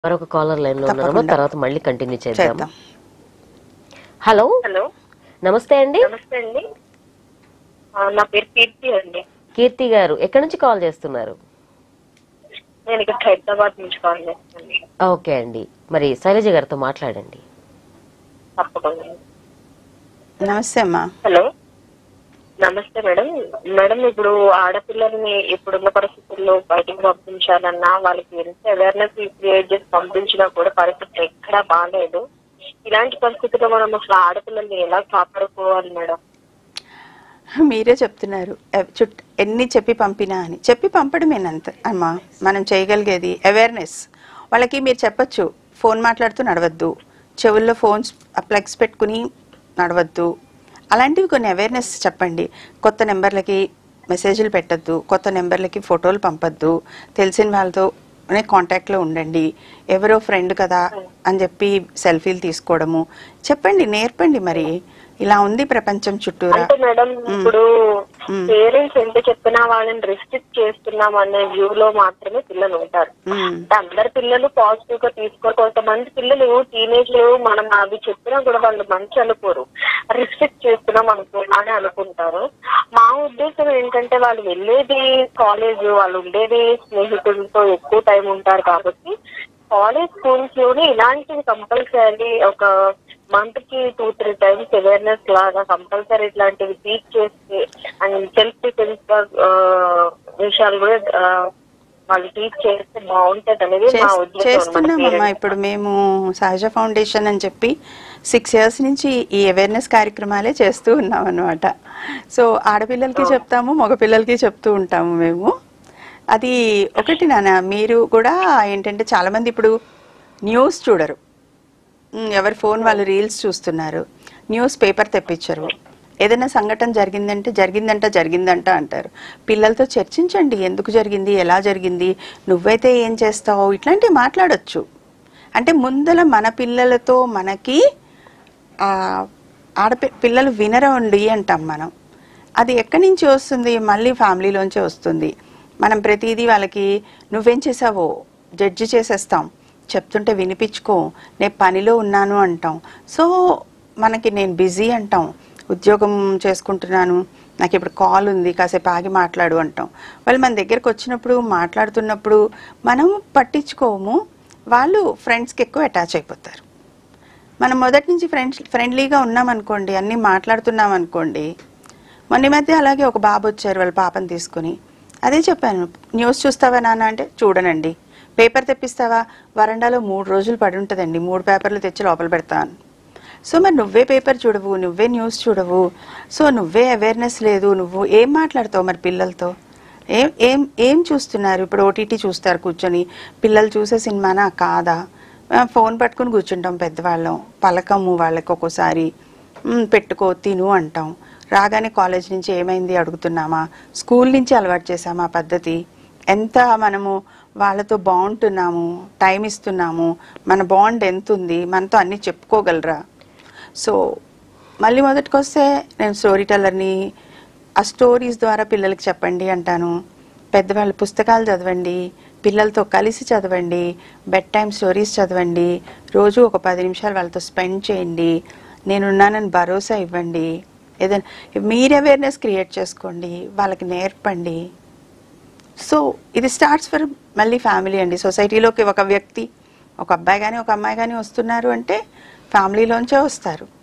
మరొక caller line లో ఉన్నారమ్మా తప్పకుండా. తర్వాత మళ్ళీ కంటిన్యూ చేద్దాం చేద్దాం హలో హలో నమస్తే అండి నమస్తే అండి ఆ, నా పేరు కీర్తి అండి కీర్తి గారు ఎక్కడి నుంచి కాల్ చేస్తున్నారు నేను ఇక్కడ హైదరాబాద్ నుంచి కాల్ చేస్తాను ఓకే అండి మరి శైలజ గారితో మాట్లాడండి తప్పకుండా నమస్తే అమ్మా హలో నమస్తే మేడం మేడం ఇప్పుడు ఆడపిల్లల్ని ఇప్పుడున్న పరిస్థితుల్లో బయటికి పంపించాలన్నా వాళ్ళకి ఎంత అవేర్నెస్ క్రియేట్ చేసి పంపించినా కూడా పరిస్థితి ఎక్కడా బాగాలేదు ఇలాంటి పరిస్థితుల్లో మనం అసలు ఆడపిల్లల్ని ఎలా కాపాడుకోవాలి మేడం మీరే చెప్తున్నారు ఎవ్- చుట్ ఎన్ని చెప్పి పంపినా అని చెప్పి పంపడమేనంత అమ్మా మనం చేయగలిగేది అవేర్నెస్ వాళ్ళకి మీరు చెప్పొచ్చు ఫోన్ మాట్లాడుతూ నడవద్దు చెవుల్లో ఫోన్స్ ప్లగ్స్ పెట్టుకుని నడవద్దు అలాంటివి కొన్ని అవేర్నెస్ చెప్పండి కొత్త నెంబర్లకి మెసేజ్లు పెట్టద్దు కొత్త నెంబర్లకి ఫోటోలు పంపొద్దు తెలిసిన వాళ్ళతో కాంటాక్ట్లో ఉండండి ఎవరో ఫ్రెండ్ కదా అని చెప్పి సెల్ఫీలు తీసుకోవడము చెప్పండి నేర్పండి మరి ఇలా ఉంది ప్రపంచం చుట్టూరా అంటే మేడం ఇప్పుడు మ్మ్. పేరెంట్స్ ఎంత చెప్పినా వాళ్ళని రిస్ట్రిక్ట్ చేస్తున్నాం అనే వ్యూ లో మాత్రమే పిల్లలు ఉంటారు మ్మ్. అంటే అందరు పిల్లలు పాజిటివ్ గా తీసుకోరు కొంతమంది పిల్లలు టీనేజ్ లో మనం అవి చెప్పినా కూడా వాళ్ళు మంచి అనుకోరు రిస్ట్రిక్ట్ చేస్తున్నాం అనుకో అని అనుకుంటారు మా ఉద్దేశం ఏంటంటే వాళ్ళు వెళ్ళేది కాలేజ్ వాళ్ళు ఉండేది స్నేహితులతో ఎక్కువ టైం ఉంటారు కాబట్టి కాలేజ్ స్కూల్స్ లోనే ఇలాంటివి కంపల్సరీ ఒక మంత్ కి టూ త్రీ టైమ్స్ అవేర్నెస్ లాగా కంపల్సరీ ఇట్లాంటివి టీచ్ చేసి అండ్ సెల్ఫ్ డిఫెన్స్ విషయాలు కూడా ఆ, వాళ్ళు టీచ్ చేస్తే బాగుంటది అనేది మా చేస్- ఉద్దేశం చేస్తున్నామమ్మా అన్నమాట. ఇప్పుడు మేము సహజ ఫౌండేషన్ అని చెప్పి సిక్స్ ఇయర్స్ నుంచి ఈ అవేర్నెస్ కార్యక్రమాలే చేస్తూ ఉన్నాం అనమాట సో ఆడపిల్లలకి చెప్తాము మగపిల్లలకి చెప్తూ ఉంటాము మేము అది ఒకటి నాన్న మీరు కూడా ఏంటంటే చాలా మంది ఇప్పుడు న్యూస్ చూడరు ఉమ్, ఎవరి ఫోన్ వాళ్ళు రీల్స్ చూస్తున్నారు న్యూస్ పేపర్ తెప్పించరు ఏదైనా సంఘటన జరిగిందంటే జరిగిందంట జరిగిందంట అంటారు పిల్లలతో చర్చించండి ఎందుకు జరిగింది ఎలా జరిగింది నువ్వైతే ఏం చేస్తావు ఇట్లాంటివి మాట్లాడొచ్చు అంటే ముందల మన పిల్లలతో మనకి ఆ, ఆడపి పిల్లలు వినరండి అంటాం మనం అది ఎక్కడి నుంచి వస్తుంది మళ్ళీ ఫ్యామిలీలోంచే వస్తుంది మనం ప్రతిదీ వాళ్ళకి నువ్వేం చేసావో జడ్జి చేసేస్తాం చెప్తుంటే వినిపించుకో నేను పనిలో ఉన్నాను అంటాం సో మనకి నేను బిజీ అంటాం ఉద్యోగం చేసుకుంటున్నాను నాకు ఇప్పుడు కాల్ ఉంది కాసేపు ఆగి మాట్లాడు అంటాం వాళ్ళు మన దగ్గరకు వచ్చినప్పుడు మాట్లాడుతున్నప్పుడు మనం పట్టించుకోము వాళ్ళు ఫ్రెండ్స్కి ఎక్కువ అటాచ్ అయిపోతారు మనం మొదటి నుంచి ఫ్రెండ్స్ ఫ్రెండ్లీగా ఉన్నామనుకోండి అన్నీ మాట్లాడుతున్నాం అనుకోండి మొన్న ఈ మధ్య అలాగే ఒక బాబు వచ్చారు వాళ్ళ పాపని తీసుకుని అదే చెప్పాను న్యూస్ చూస్తావా నాన్న అంటే చూడనండి పేపర్ తెప్పిస్తావా వరండాలో మూడు రోజులు పడి ఉంటుందండి మూడు పేపర్లు తెచ్చి లోపల పెడతాను సో మరి నువ్వే పేపర్ చూడవు నువ్వే న్యూస్ చూడవు సో నువ్వే అవేర్నెస్ లేదు నువ్వు ఏం మాట్లాడతావు మరి పిల్లలతో ఏం ఏం ఏం చూస్తున్నారు ఇప్పుడు ఓటీటీ చూస్తారు కూర్చొని పిల్లలు చూసే సినిమానా కాదా ఆ, ఫోన్ పట్టుకుని కూర్చుంటాం పెద్దవాళ్ళం పలకము వాళ్ళకి ఒక్కోసారి "మ్, పెట్టుకో తిను అంటాం రాగానే కాలేజ్ నుంచి ఏమైంది అడుగుతున్నామా స్కూల్ నుంచి అలవాటు చేసామా ఆ పద్ధతి ఎంత మనము వాళ్ళతో బాగుంటున్నాము టైం ఇస్తున్నాము మన బాండ్ ఎంత ఉంది మనతో అన్నీ చెప్పుకోగలరా సో మళ్ళీ మొదటికి వస్తే నేను స్టోరీ టెల్లర్ని ఆ స్టోరీస్ ద్వారా పిల్లలకి చెప్పండి అంటాను పెద్దవాళ్ళు పుస్తకాలు చదవండి పిల్లలతో కలిసి చదవండి బెడ్ టైం స్టోరీస్ చదవండి రోజు ఒక పది నిమిషాలు వాళ్ళతో స్పెండ్ చేయండి నేనున్నానని భరోసా ఇవ్వండి ఏదైనా మీరు అవేర్నెస్ క్రియేట్ చేసుకోండి వాళ్ళకి నేర్పండి సో ఇది స్టార్ట్స్ ఫర్ మళ్ళీ ఫ్యామిలీ అండి సొసైటీలోకి ఒక వ్యక్తి ఒక అబ్బాయి కానీ ఒక అమ్మాయి కానీ వస్తున్నారు అంటే ఫ్యామిలీలోంచే వస్తారు